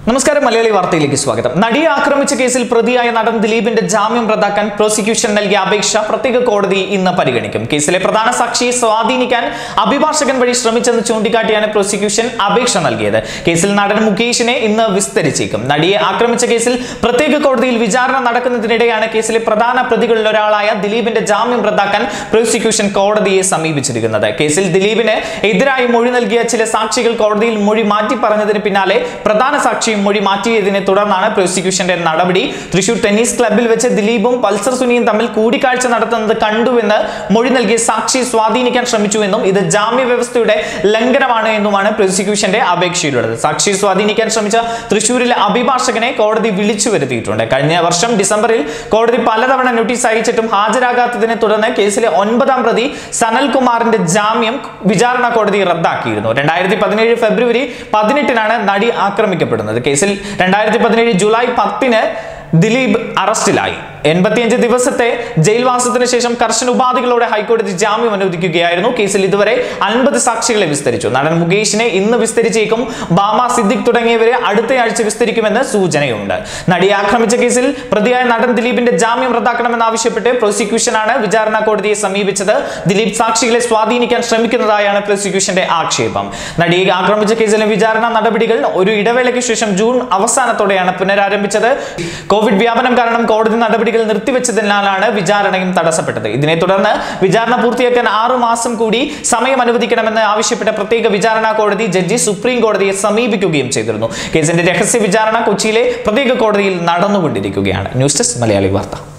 നമസ്കാരം മലയാളി വാർത്തയിലേക്ക് സ്വാഗതം നടിയെ ആക്രമിച്ച കേസിൽ പ്രതിയായ നടൻ ദിലീപിന്റെ ജാമ്യം റദ്ദാക്കാൻ പ്രോസിക്യൂഷൻ നൽകിയ അപേക്ഷ പ്രത്യേക കോടതി ഇന്ന് പരിഗണിക്കും കേസിലെ പ്രധാന സാക്ഷിയെ സ്വാധീനിക്കാൻ അഭിഭാഷകൻ വഴി ശ്രമിച്ചെന്ന് ചൂണ്ടിക്കാട്ടിയാണ് പ്രോസിക്യൂഷൻ അപേക്ഷ നൽകിയത് കേസിൽ നടൻ മുകേഷിനെ ഇന്ന് വിസ്തരിച്ചേക്കും നടിയെ ആക്രമിച്ച കേസിൽ പ്രത്യേക കോടതിയിൽ വിചാരണ നടക്കുന്നതിനിടെയാണ് കേസിലെ പ്രധാന പ്രതികളിൽ ഒരാളായ ദിലീപിന്റെ ജാമ്യം റദ്ദാക്കാൻ പ്രോസിക്യൂഷൻ കോടതിയെ സമീപിച്ചിരിക്കുന്നത് കേസിൽ ദിലീപിന് എതിരായി മൊഴി നൽകിയ ചില സാക്ഷികൾ കോടതിയിൽ മൊഴി മാറ്റി പറഞ്ഞതിന് പിന്നാലെ പ്രധാന സാക്ഷിയും മൊഴി മാറ്റിയതിനെ തുടർന്നാണ് പ്രോസിക്യൂഷന്റെ നടപടി തൃശൂർ ടെന്നീസ് ക്ലബ്ബിൽ വെച്ച് ദിലീപും പൾസർ സുനിയും തമ്മിൽ കൂടിക്കാഴ്ച നടത്തുന്നത് കണ്ടുവെന്ന് മൊഴി നൽകിയ സാക്ഷിയെ സ്വാധീനിക്കാൻ ശ്രമിച്ചുവെന്നും ഇത് ജാമ്യ വ്യവസ്ഥയുടെ ലംഘനമാണ് എന്നുമാണ് പ്രോസിക്യൂഷന്റെ അപേക്ഷയിലുള്ളത് സാക്ഷിയെ സ്വാധീനിക്കാൻ ശ്രമിച്ച തൃശൂരിലെ അഭിഭാഷകനെ കോടതി വിളിച്ചു വരുത്തിയിട്ടുണ്ട് കഴിഞ്ഞ വർഷം ഡിസംബറിൽ കോടതി പലതവണ നോട്ടീസ് അയച്ചിട്ടും ഹാജരാകാത്തതിനെ തുടർന്ന് കേസിലെ ഒൻപതാം പ്രതി സനൽകുമാറിന്റെ ജാമ്യം വിചാരണ കോടതി റദ്ദാക്കിയിരുന്നു രണ്ടായിരത്തി പതിനേഴ് ഫെബ്രുവരി പതിനെട്ടിനാണ് നടി ആക്രമിക്കപ്പെടുന്നത് കേസിൽ രണ്ടായിരത്തി പതിനേഴ് ജൂലൈ പത്തിന് ദിലീപ് അറസ്റ്റിലായി എൺപത്തിയഞ്ച് ദിവസത്തെ ജയിൽവാസത്തിന് ശേഷം കർശന ഉപാധികളോടെ ഹൈക്കോടതി ജാമ്യം അനുവദിക്കുകയായിരുന്നു കേസിൽ ഇതുവരെ അൻപത് സാക്ഷികളെ വിസ്തരിച്ചു നടൻ മുകേഷിനെ ഇന്ന് വിസ്തരിച്ചേക്കും ബാമ സിദ്ദിഖ് തുടങ്ങിയവരെ അടുത്തയാഴ്ച വിസ്തരിക്കുമെന്ന് സൂചനയുണ്ട് നടിയെ ആക്രമിച്ച കേസിൽ പ്രതിയായ നടൻ ദിലീപിന്റെ ജാമ്യം റദ്ദാക്കണമെന്നാവശ്യപ്പെട്ട് പ്രോസിക്യൂഷനാണ് വിചാരണ കോടതിയെ സമീപിച്ചത് ദിലീപ് സാക്ഷികളെ സ്വാധീനിക്കാൻ ശ്രമിക്കുന്നതായാണ് പ്രോസിക്യൂഷന്റെ ആക്ഷേപം നടിയെ ആക്രമിച്ച കേസിലെ വിചാരണ നടപടികൾ ഒരു ഇടവേളയ്ക്ക് ശേഷം ജൂൺ അവസാനത്തോടെയാണ് പുനരാരംഭിച്ചത് കോവിഡ് വ്യാപനം കാരണം കോടതി നടപടികൾ നിർത്തിവെച്ചതിനാലാണ് വിചാരണയും തടസ്സപ്പെട്ടത് ഇതിനെ തുടർന്ന് വിചാരണ പൂർത്തിയാക്കാൻ ആറു മാസം കൂടി സമയം അനുവദിക്കണമെന്ന് ആവശ്യപ്പെട്ട പ്രത്യേക വിചാരണ കോടതി ജഡ്ജി സുപ്രീം കോടതിയെ സമീപിക്കുകയും ചെയ്തിരുന്നു കേസിന്റെ രഹസ്യ വിചാരണ കൊച്ചിയിലെ പ്രത്യേക കോടതിയിൽ നടന്നുകൊണ്ടിരിക്കുകയാണ് ന്യൂസ് ഡെസ്ക് മലയാളി വാർത്ത